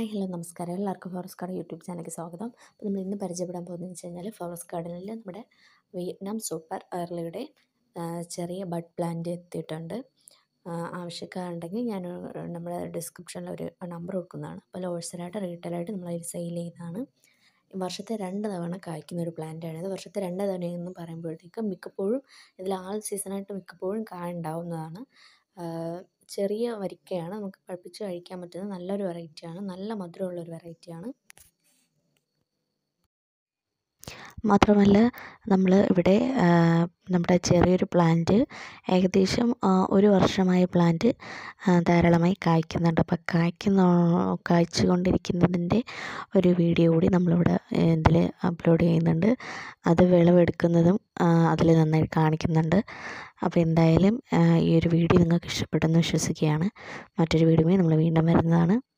hi hello നമസ്കാരം എല്ലാവർക്കും forest guard YouTube ചാനലിലേക്ക് സ്വാഗതം അപ്പോൾ നമ്മൾ ഇന്ന് പരിചയപ്പെടാൻ പോകുന്നതെന്ന് വെച്ച് കഴിഞ്ഞാൽ ഫോറസ്റ്റ് ഗാർഡനിൽ നമ്മുടെ വിയറ്റ്നാം സൂപ്പർ ഏർലിയുടെ ചെറിയ ബഡ് പ്ലാന്റ് എത്തിയിട്ടുണ്ട് ആവശ്യക്കാരുണ്ടെങ്കിൽ ഞാൻ നമ്മുടെ ഡിസ്ക്രിപ്ഷനിൽ ഒരു നമ്പർ കൊടുക്കുന്നതാണ് അപ്പോൾ ഹോൾസെയിലായിട്ട് റീറ്റെയിലായിട്ട് നമ്മളതിൽ സെയിൽ ചെയ്യുന്നതാണ് വർഷത്തെ രണ്ട് തവണ കായ്ക്കുന്ന ഒരു പ്ലാന്റാണ് ഇത് വർഷത്തെ രണ്ട് തവണ എന്ന് പറയുമ്പോഴത്തേക്കും മിക്കപ്പോഴും ഇതിൽ ആൾ സീസണായിട്ട് മിക്കപ്പോഴും കായ ഉണ്ടാവുന്നതാണ് ചെറിയ വരിക്കയാണ് നമുക്ക് പഴുപ്പിച്ച് കഴിക്കാൻ പറ്റുന്ന നല്ലൊരു വെറൈറ്റിയാണ് നല്ല മധുരമുള്ളൊരു വെറൈറ്റിയാണ് മാത്രമല്ല നമ്മൾ ഇവിടെ നമ്മുടെ ചെറിയൊരു പ്ലാന്റ് ഏകദേശം ഒരു വർഷമായി പ്ലാന്റ് ധാരാളമായി കായ്ക്കുന്നുണ്ട് അപ്പോൾ കായ്ക്കുന്ന കായ്ച്ചു കൊണ്ടിരിക്കുന്നതിൻ്റെ ഒരു വീഡിയോ കൂടി നമ്മളിവിടെ ഇതിൽ അപ്ലോഡ് ചെയ്യുന്നുണ്ട് അത് വിളവെടുക്കുന്നതും അതിൽ നന്നായി കാണിക്കുന്നുണ്ട് അപ്പോൾ എന്തായാലും ഈ ഒരു വീഡിയോ നിങ്ങൾക്ക് ഇഷ്ടപ്പെട്ടെന്ന് വിശ്വസിക്കുകയാണ് മറ്റൊരു വീഡിയോയുമായി നമ്മൾ വീണ്ടും വരുന്നതാണ്